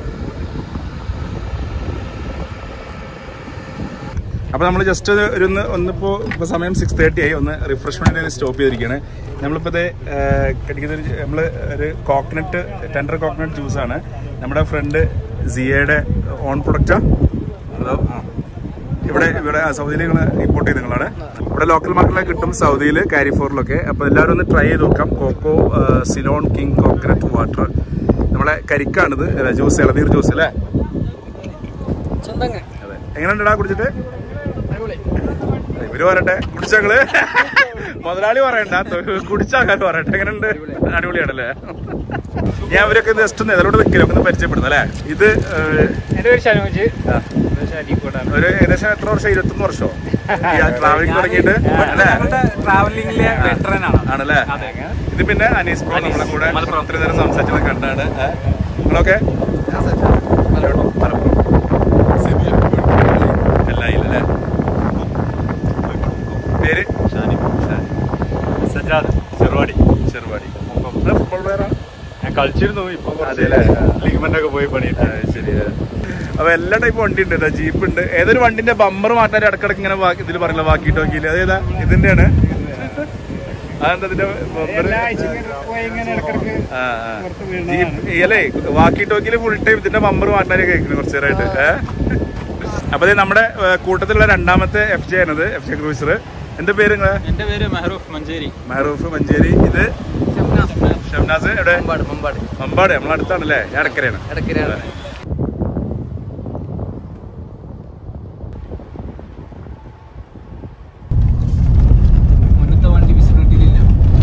അപ്പൊ നമ്മൾ ജസ്റ്റ് ഒരു ഒന്ന് ഒന്നിപ്പോ ഇപ്പൊ സമയം സിക്സ് തേർട്ടി ആയി ഒന്ന് റിഫ്രഷ്മെന്റ് സ്റ്റോപ്പ് ചെയ്തിരിക്കുകയാണ് നമ്മളിപ്പോ ഇത് കടിക്കുന്ന ഒരു നമ്മള് ഒരു കോക്കനട്ട് ടെൻഡർ കോക്കനട്ട് ജ്യൂസ് ആണ് നമ്മുടെ ഫ്രണ്ട് സിയയുടെ ഓൺ പ്രൊഡക്റ്റാ അതോ ഇവിടെ ഇവിടെ സൗദിയിൽ നിങ്ങൾ ഇമ്പോർട്ട് ചെയ്ത് നിങ്ങളാണ് ഇവിടെ ലോക്കൽ മാർക്കറ്റിലൊക്കെ കിട്ടും സൗദിയിൽ കാരിഫോറിലൊക്കെ അപ്പോൾ എല്ലാവരും ഒന്ന് ട്രൈ ചെയ്ത് നോക്കാം coco Ceylon king coconut water നമ്മളെ കരിക്കാണിത് ജ്യൂസ് ഇളനീർ ജ്യൂസ് അല്ലേ അതെ എങ്ങനെയുണ്ടാ കുടിച്ചിട്ട് ഇവര് പറയട്ടെ കുടിച്ചങ്ങള് മുതലാളി പറയണ്ട തൊ- കുടിച്ച ആൾക്കാർ പറയട്ടെ എങ്ങനെയുണ്ട് അടിപൊളിയാണല്ലേ ഞാൻ അവരൊക്കെ ജസ്റ്റ് ഒന്ന് ഇതിലോട്ട് നിൽക്കില്ല ഒന്ന് പരിചയപ്പെടുന്നത് അല്ലേ ഇത് ഏഹ്, എന്റെ പേര് ഷാനോജ് ആ. ഒരു ഏകദേശം എത്ര വർഷം ഇരുപത്തൊന്ന് വർഷോ ട്രാവലിംഗ് തുടങ്ങിയിട്ട് അല്ലേ ട്രാവലിംഗിലെ വെറ്ററൻ ആണ് ആണല്ലേ അതെ ഇത് പിന്നെ അനീസ് ബ്രോ നമ്മളെ കൂടെ മലപ്പുറം ഇത്രയും നേരം സംസാരിച്ചത് കണ്ടാണ് ഏ? നിങ്ങളൊക്കെ മലപ്പുറം എല്ലാം ഇല്ലല്ലേ പേര് ഷാനി സജാദ് ചെറുവാടി ചെറുപാടി നിങ്ങള് ഫുട്ബോൾ പ്ലെയറാണ് ഞാൻ കളിച്ചിരുന്നു ഇപ്പൊ അതെല്ലേ ലിഗ്മെന്റ് ഒക്കെ പോയി പണിയിട്ട് ശരി അപ്പൊ എല്ലാ ടൈപ്പ് വണ്ടി ഉണ്ട് കേട്ടോ ജീപ്പ് ഉണ്ട് ഏതൊരു വണ്ടിന്റെ ബമ്പർ മാറ്റാൻ ഇടക്കിടക്ക് ഇങ്ങനെ ബാക്കി ഇതിൽ പറയില്ല ബാക്കി ടോക്കിയില്ല അതേതാ ഇതിന്റെയാണ് അതെന്താ ഇതിന്റെ ബമ്പർ ആ, ആ. ജീപ്പ് അല്ലേ വാക്കി ടോക്കിൽ ഫുൾ ടൈം ഇതിന്റെ ബമ്പർ മാറ്റാനേ കേൾക്കുന്നു കുറച്ചു നേരമായിട്ട് ഏഹ് അപ്പൊ ദേ നമ്മുടെ ഏ, കൂട്ടത്തിലുള്ള രണ്ടാമത്തെ എഫ് ജെ ആണത് എഫ് ജെ ക്രൂസർ എന്താ പേര് നിങ്ങളെ എന്റെ പേര് മെഹറൂഫ് മഞ്ചേരി മെഹറൂഫ് മഞ്ചേരി ഇത് ഷംനാസ് എവിടെ മമ്പാട് മമ്പാട് മമ്പാട് നമ്മളടുത്താണല്ലേ ഞാൻ ഇടക്കരയാണ് ഇടയ്ക്കരയാണ് മുന്നത്തെ വണ്ടി വിസിബിലിറ്റി ഇല്ല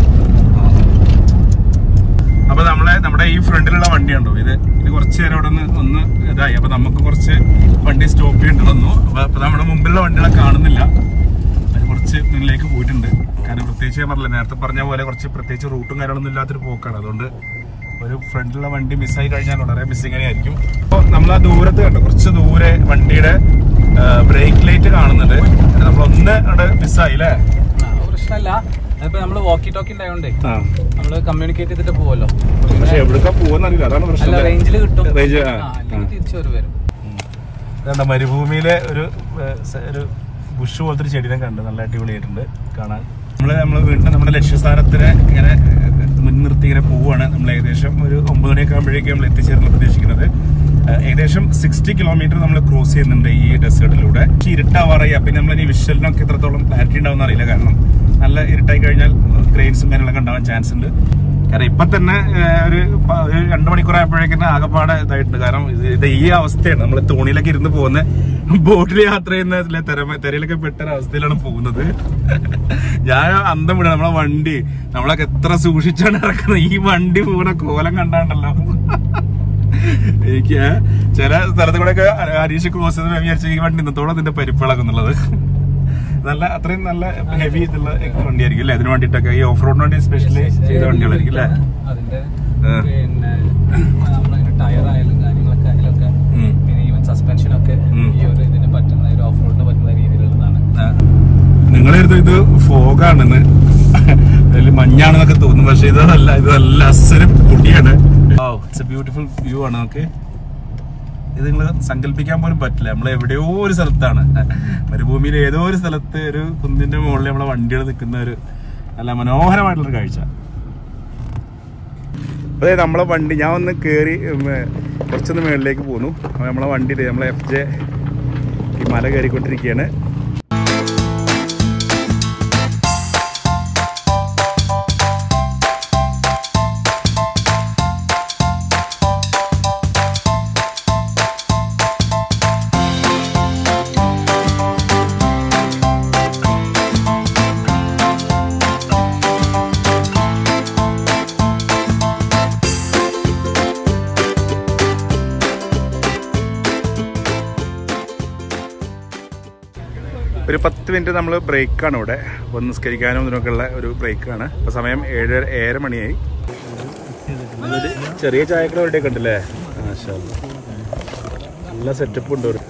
അപ്പൊ നമ്മളെ നമ്മുടെ ഈ ഫ്രണ്ടിലുള്ള വണ്ടി ഉണ്ടോ ഇത് ഇത് കുറച്ച് നേരം അവിടെ നിന്ന് ഒന്ന് ഇതായി അപ്പൊ നമുക്ക് കുറച്ച് വണ്ടി സ്റ്റോപ്പ് ചെയ്യേണ്ടതെന്നു അപ്പൊ അപ്പൊ നമ്മുടെ മുമ്പിലുള്ള വണ്ടികളെ കാണുന്നില്ല അത് കുറച്ച് മുന്നിലേക്ക് പോയിട്ടുണ്ട് കാരണം പ്രത്യേകിച്ച് ഞാൻ പറഞ്ഞില്ല നേരത്തെ പറഞ്ഞ പോലെ കുറച്ച് പ്രത്യേകിച്ച് റൂട്ടും കാര്യങ്ങളൊന്നും ഇല്ലാത്തൊരു പോക്കാണ് അതുകൊണ്ട് ഒരു ഫ്രണ്ടിലുള്ള വണ്ടി മിസ്സായി കഴിഞ്ഞാൽ വളരെ മിസ്സിങ് ആയിരിക്കും അപ്പോൾ നമ്മൾ ആ ദൂരത്ത് കണ്ടു കുറച്ച് ദൂരെ വണ്ടിയുടെ ബ്രേക്ക് ലൈറ്റ് കാണുന്നുണ്ട് നമ്മളൊന്ന് അവിടെ മിസ്സായി അല്ലേ പ്രശ്നമല്ല അതിപ്പോ നമ്മള് വാക്കി ടോക്കി ഉണ്ടായോണ്ടേ ആ നമ്മള് കമ്മ്യൂണിക്കേറ്റ് ചെയ്തിട്ട് പോവല്ലോ പക്ഷെ എവിടേക്കാ പോകുന്നറിയില്ല അതാണ് അല്ല പ്രശ്നം റേഞ്ചിൽ കിട്ടും Range, ആ, ആ, അല്ലെങ്കിൽ തിരിച്ചു ഒരു വരും ഇതാണ്ട മരുഭൂമിയിലെ ഒരു ഏഹ്, സ- ഒരു ബുഷ് പോലത്തെ ഒരു ചെടിനെ കണ്ട് നല്ല അടിപൊളിയായിട്ടുണ്ട് കാണാൻ നമ്മള് നമ്മൾ വീണ്ടും നമ്മുടെ ലക്ഷ്യസ്ഥാനത്തിന് ഇങ്ങനെ ഏഹ്, മുൻനിർത്തി ഇങ്ങനെ പോവുകയാണ് നമ്മൾ ഏകദേശം ഒരു ഒമ്പത് മണിയൊക്കെ ആകുമ്പോഴേക്കും നമ്മൾ എത്തിച്ചേർന്ന് പ്രതീക്ഷിക്കുന്നത് ഏഹ്, ഏകദേശം സിക്സ്റ്റി കിലോമീറ്റർ നമ്മൾ ക്രോസ് ചെയ്യുന്നുണ്ട് ഈ ഡെസേർട്ടിലൂടെ പക്ഷേ ഇരുട്ടാവാറായി പിന്നെ നമ്മൾ ഇനി വിഷ്വലിനൊക്കെ എത്രത്തോളം ക്ലാരിറ്റി ഉണ്ടാവും അറിയില്ല കാരണം നല്ല ഇരുട്ടായി കഴിഞ്ഞാൽ ഗ്രെയിൻസും കാര്യങ്ങളൊക്കെ ഉണ്ടാവാൻ ചാൻസ് ഉണ്ട് കാരണം ഇപ്പൊ തന്നെ ഏഹ്, ഒരു പ- ഒരു രണ്ടു മണിക്കൂർ ആയപ്പോഴേക്കും ആകെപ്പാടെ ഇതായിട്ടുണ്ട് കാരണം ഇത് ഇത് ഈ അവസ്ഥയാണ് നമ്മൾ തോണിയിലൊക്കെ ഇരുന്ന് പോകുന്ന ബോട്ടിൽ യാത്ര ചെയ്യുന്ന തെര തെരയിലൊക്കെ പെട്ട ഒരു അവസ്ഥയിലാണ് പോകുന്നത് ഞാൻ അന്തം വിടണം നമ്മളെ വണ്ടി നമ്മളൊക്കെ എത്ര സൂക്ഷിച്ചാണ് ഇറക്കുന്നത് ഈ വണ്ടി പോകുന്ന കോലം കണ്ടാണ്ടല്ലോ എനിക്ക് ചില സ്ഥലത്ത് കൂടെ ഒക്കെ ഹരീഷ് ക്രോസ് ചെയ്ത് വിചാരിച്ചു ഈ വണ്ടി ഇന്നത്തോളം അതിന്റെ പരിപ്പിളകുന്നുള്ളത് നല്ല അത്രയും നല്ല ഹെവി ഇതുള്ള വണ്ടിയായിരിക്കും അല്ലേ അതിന് വേണ്ടിയിട്ടൊക്കെ ഈ ഓഫ് റോഡിന് വേണ്ടി സ്പെഷ്യലി ചെയ്ത വണ്ടികളായിരിക്കും അല്ലേ അതിന്റെ ആ. പിന്നെ നമ്മളങ്ങനെ ടയർ ആയാലും കാര്യങ്ങളൊക്കെ അതിലൊക്കെ ഉം. പിന്നെ ഈവൻ സസ്പെൻഷൻ ഒക്കെ ഉം. ഈ ഒരു ഇതിന് പറ്റുന്ന ഒരു ഓഫ് റോഡിന് പറ്റുന്ന രീതിയിലുള്ളതാണ് നിങ്ങളെടുത്ത് ഇത് ഫോഗാണെന്ന് അതിൽ മഞ്ഞാണെന്നൊക്കെ തോന്നും പക്ഷെ ഇതല്ല ഇത് നല്ല അസരം പൊടിയാണ് ഇറ്റ്സ് എ ബ്യൂട്ടിഫുൾ വ്യൂ ആണ് നമുക്ക് ഇത് നിങ്ങൾ സങ്കല്പിക്കാൻ പോലും പറ്റില്ല നമ്മൾ എവിടെയോ ഒരു സ്ഥലത്താണ് മരുഭൂമിയിൽ ഏതോ ഒരു സ്ഥലത്ത് ഒരു കുന്നിന്റെ മുകളിൽ നമ്മളെ വണ്ടികൾ നിൽക്കുന്ന ഒരു നല്ല മനോഹരമായിട്ടുള്ള കാഴ്ച അതെ നമ്മളെ വണ്ടി ഞാൻ ഒന്ന് കയറി കുറച്ചൊന്ന് മുകളിലേക്ക് പോന്നു അപ്പോൾ നമ്മളെ വണ്ടി ദേ നമ്മളെ എഫ് ജെ ഈ മല കയറിക്കൊണ്ടിരിക്കുകയാണ് ഒരു പത്ത് മിനിറ്റ് നമ്മൾ ബ്രേക്കാണ് ഇവിടെ അപ്പോൾ നിസ്കരിക്കാനും ഇതിനൊക്കെ ഉള്ള ഒരു ബ്രേക്കാണ് ഇപ്പോൾ സമയം ഏഴ് ഏഴര മണിയായി ഒരു ചെറിയ ചായക്കട ഇവിടെയൊക്കെ ഉണ്ടല്ലേ മാഷാ അല്ലാ. നല്ല സെറ്റപ്പ് ഉണ്ട് ഒരു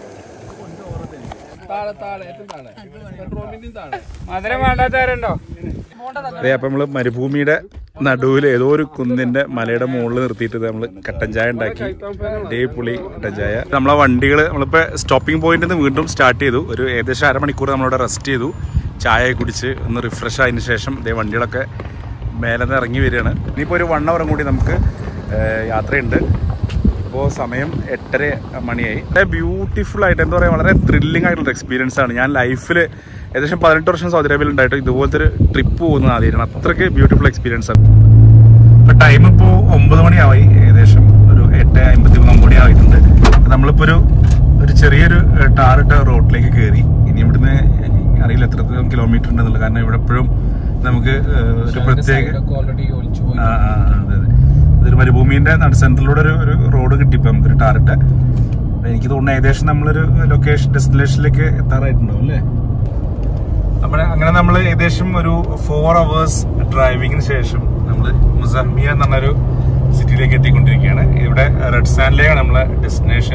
മധുരം വേണ്ടാത്തവരുണ്ടോ അതെ അപ്പം നമ്മൾ മരുഭൂമിയുടെ നടുവിൽ ഏതോ ഒരു കുന്നിന്റെ മലയുടെ മുകളിൽ നിർത്തിയിട്ട് നമ്മൾ കട്ടൻ ചായ ഉണ്ടാക്കി അടിപൊളി കട്ടൻ ചായ നമ്മളെ വണ്ടികൾ നമ്മളിപ്പോൾ സ്റ്റോപ്പിംഗ് പോയിന്റിൽ നിന്ന് വീണ്ടും സ്റ്റാർട്ട് ചെയ്തു ഒരു ഏകദേശം അരമണിക്കൂർ നമ്മളിവിടെ റെസ്റ്റ് ചെയ്തു ചായ കുടിച്ച് ഒന്ന് റിഫ്രഷ് ആയതിനു ശേഷം ഇതേ വണ്ടികളൊക്കെ മേലെ നിന്ന് ഇറങ്ങി വരികയാണ് ഇനിയിപ്പോൾ ഒരു വൺ അവറും കൂടി നമുക്ക് ഏഹ്, യാത്രയുണ്ട് ഇപ്പോൾ സമയം എട്ടര മണിയായി വളരെ ബ്യൂട്ടിഫുൾ ആയിട്ട് എന്താ പറയുക വളരെ ത്രില്ലിംഗ് ആയിട്ടുള്ള എക്സ്പീരിയൻസ് ആണ് ഞാൻ ലൈഫിൽ ഏകദേശം പതിനെട്ട് വർഷം സൗദി അറേബ്യയിൽ ഉണ്ടായിട്ട് ഇതുപോലത്തെ ഒരു ട്രിപ്പ് പോകുന്നത് ആദ്യമാണ് അത്രയ്ക്ക് ബ്യൂട്ടിഫുൾ എക്സ്പീരിയൻസ് ആണ് ഇപ്പൊ ടൈം ഇപ്പോൾ ഒമ്പത് മണിയായി ഏകദേശം ഒരു എട്ട് അമ്പത്തി മൂന്ന് മണി ആയിട്ടുണ്ട് അപ്പൊ നമ്മളിപ്പോ ഒരു ഒരു ചെറിയൊരു ഏഹ്, ടാറിട്ട റോഡിലേക്ക് കയറി ഇനി ഇവിടുന്ന് അറിയില്ല എത്രത്തോളം കിലോമീറ്റർ ഉണ്ടെന്നുള്ളത് കാരണം ഇവിടെ എപ്പോഴും നമുക്ക് ഏഹ്, ഒരു പ്രത്യേക ഓൾറെഡി ഒലിച്ചു പോയി ആ, ആ, അതെ അതെ ഇതൊരു മരുഭൂമിന്റെ നട സെന്ററിലൂടെ ഒരു ഒരു റോഡ് കിട്ടിപ്പോ നമുക്കൊരു ടാറിട്ട് എനിക്ക് തോന്നുന്നു ഏകദേശം നമ്മളൊരു ലൊക്കേഷൻ ഡെസ്റ്റിനേഷനിലേക്ക് എത്താറായിട്ടുണ്ടാവും അല്ലേ നമ്മുടെ അങ്ങനെ നമ്മൾ ഏകദേശം ഒരു ഫോർ അവേഴ്സ് ഡ്രൈവിങ്ങിന് ശേഷം നമ്മൾ മുസഹമിയ എന്ന് പറഞ്ഞൊരു സിറ്റിയിലേക്ക് എത്തിക്കൊണ്ടിരിക്കുകയാണ് ഇവിടെ റെഡ് സാൻഡിലേക്കാണ് നമ്മളെ ഡെസ്റ്റിനേഷൻ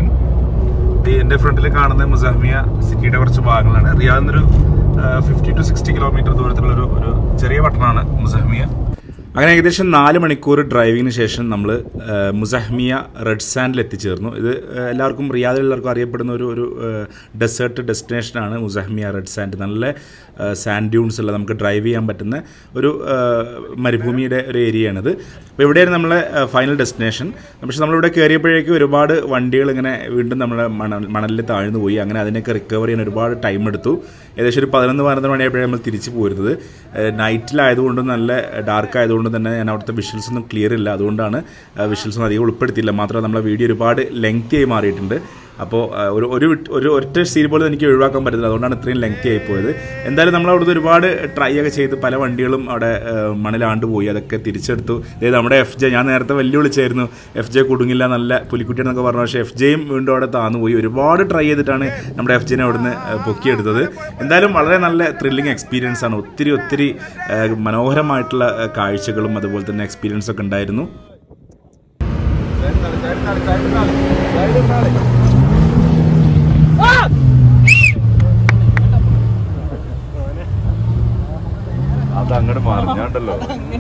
എന്റെ ഫ്രണ്ടിൽ കാണുന്ന മുസഹമിയ സിറ്റിയുടെ കുറച്ച് ഭാഗങ്ങളാണ് റിയാദിൽ ഒരു ഫിഫ്റ്റി ടു സിക്സ്റ്റി കിലോമീറ്റർ ദൂരത്തിലുള്ള ഒരു ഒരു ചെറിയ പട്ടണമാണ് മുസഹമിയ അങ്ങനെ ഏകദേശം നാല് മണിക്കൂർ ഡ്രൈവിങ്ങിന് ശേഷം നമ്മൾ മുസഹ്മിയ റെഡ് സാൻഡിൽ എത്തിച്ചേർന്നു ഇത് ആ, എല്ലാവർക്കും റിയാദിൽ എല്ലാവർക്കും അറിയപ്പെടുന്ന ഒരു ഒരു ഡെസേർട്ട് ഡെസ്റ്റിനേഷനാണ് മുസഹ്മിയ റെഡ് സാൻഡ് നല്ല സാൻഡ് ഡ്യൂൺസ് ഉള്ള നമുക്ക് ഡ്രൈവ് ചെയ്യാൻ പറ്റുന്ന ഒരു ആ, മരുഭൂമിയുടെ ഒരു ഏരിയയാണിത് അപ്പോൾ ഇവിടെയാണ് നമ്മളെ ഫൈനൽ ഡെസ്റ്റിനേഷൻ പക്ഷേ നമ്മളിവിടെ കയറിയപ്പോഴേക്കും ഒരുപാട് വണ്ടികൾ ഇങ്ങനെ വീണ്ടും നമ്മുടെ മണൽ മണലിൽ താഴ്ന്നു പോയി അങ്ങനെ അതിനൊക്കെ റിക്കവർ ചെയ്യാൻ ഒരുപാട് ടൈം എടുത്തു ഏകദേശം ഒരു പതിനൊന്ന് പതിനൊന്ന് മണിയായപ്പോഴേ നമ്മൾ തിരിച്ചു പോരുന്നത് നൈറ്റിലായതുകൊണ്ട് നല്ല ഡാർക്ക് ആയതുകൊണ്ട് തന്നെ ഞാൻ അവിടുത്തെ വിഷ്വൽസ് ഒന്നും ക്ലിയർ ഇല്ല അതുകൊണ്ടാണ് വിഷ്വൽസ് ഒന്നും അധികം ഉൾപ്പെടുത്തിയില്ല മാത്രമല്ല നമ്മളെ വീഡിയോ ഒരുപാട് ലെങ്തി ആയി മാറിയിട്ടുണ്ട് അപ്പോൾ ഒരു ഒരു വിട്ട്- ഒരു ഒറ്റ സീൻ പോലും എനിക്ക് ഒഴിവാക്കാൻ പറ്റില്ല അതുകൊണ്ടാണ് ഇത്രയും ലെങ്തി ആയി പോയത് എന്തായാലും നമ്മൾ അവിടുന്ന് ഒരുപാട് ട്രൈ ഒക്കെ ചെയ്ത് പല വണ്ടികളും അവിടെ ആ, മണലാണ്ട് പോയി അതൊക്കെ തിരിച്ചെടുത്തു അതായത് നമ്മുടെ എഫ് ജെ ഞാൻ നേരത്തെ വെല്ലുവിളിച്ചായിരുന്നു എഫ് ജെ കുടുങ്ങില്ല നല്ല പുലിക്കുട്ടി എന്നൊക്കെ പറഞ്ഞു പക്ഷേ എഫ് ജെയും വീണ്ടും അവിടെ താന്നു പോയി ഒരുപാട് ട്രൈ ചെയ്തിട്ടാണ് നമ്മുടെ എഫ് ജെനെ അവിടുന്ന് ആ, പൊക്കിയെടുത്തത് എന്തായാലും വളരെ നല്ല ത്രില്ലിംഗ് എക്സ്പീരിയൻസ് ആണ് ഒത്തിരി ഒത്തിരി ആ, മനോഹരമായിട്ടുള്ള ആ, കാഴ്ചകളും അതുപോലെ തന്നെ എക്സ്പീരിയൻസ് ഒക്കെ ഉണ്ടായിരുന്നു അത് അങ്ങോട്ട് മറിഞ്ഞാണ്ടല്ലോ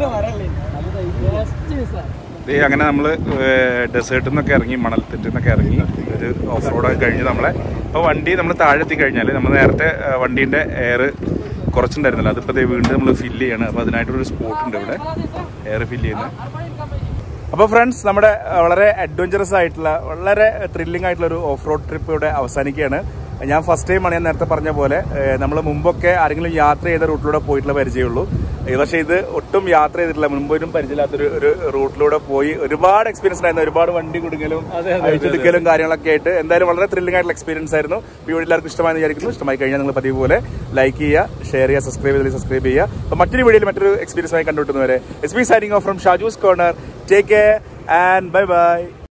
ദേ അങ്ങനെ നമ്മൾ ഡെസേർട്ടിൽ നിന്നൊക്കെ ഇറങ്ങി മണൽത്തിട്ടിൽ നിന്നൊക്കെ ഇറങ്ങി ഒരു ഓഫ് റോഡൊക്കെ കഴിഞ്ഞ് നമ്മളെ ഇപ്പോൾ വണ്ടി നമ്മൾ താഴെത്തി കഴിഞ്ഞാൽ നമ്മൾ നേരത്തെ ആ, വണ്ടീൻ്റെ എയർ കുറച്ചുണ്ടായിരുന്നല്ലോ അതിപ്പോൾ ദേ വീണ്ടും നമ്മൾ ഫില്ല് ചെയ്യണം അപ്പോൾ അതിനായിട്ടൊരു സ്പോട്ട് ഉണ്ട് ഇവിടെ എയർ ഫില്ല് ചെയ്യുന്നത് അപ്പോൾ ഫ്രണ്ട്സ് നമ്മുടെ അഹ്, വളരെ അഡ്വഞ്ചറസ് ആയിട്ടുള്ള വളരെ ത്രില്ലിംഗ് ആയിട്ടുള്ള ഒരു ഓഫ് റോഡ് ട്രിപ്പ് ഇവിടെ അവസാനിക്കുകയാണ് ഞാൻ ഫസ്റ്റ് ടൈമാണ് ഞാൻ നേരത്തെ പറഞ്ഞ പോലെ നമ്മൾ മുമ്പൊക്കെ ആരെങ്കിലും യാത്ര ചെയ്ത റൂട്ടിലൂടെ പോയിട്ടുള്ള പരിചയമുള്ളൂ ഏഹ്, പക്ഷേ ഇത് ഒട്ടും യാത്ര ചെയ്തിട്ടില്ല മുൻപോരും പരിചയമില്ലാത്തൊരു ഒരു റൂട്ടിലൂടെ പോയി ഒരുപാട് എക്സ്പീരിയൻസ് ഉണ്ടായിരുന്നു ഒരുപാട് വണ്ടി കുടുങ്ങലും അഴിച്ചെടുക്കലും കാര്യങ്ങളൊക്കെ ആയിട്ട് എന്തായാലും വളരെ ത്രില്ലിംഗ് ആയിട്ടുള്ള എക്സ്പീരിയൻസ് ആയിരുന്നു വീഡിയോ എല്ലാവർക്കും ഇഷ്ടമായെന്ന് വിചാരിക്കുന്നു ഇഷ്ടമായി കഴിഞ്ഞാൽ നിങ്ങൾ പതിവ് പോലെ ലൈക്ക് ചെയ്യുക ഷെയർ ചെയ്യുക സബ്സ്ക്രൈബ് ചെയ്ത് സബ്സ്ക്രൈബ് ചെയ്യുക അപ്പോൾ മറ്റൊരു വീഡിയോയിൽ മറ്റൊരു എക്സ്പീരിയൻസ് ആയി കണ്ടുകിട്ടുന്നവരെ S B signing off from Shaju's corner take care and bye by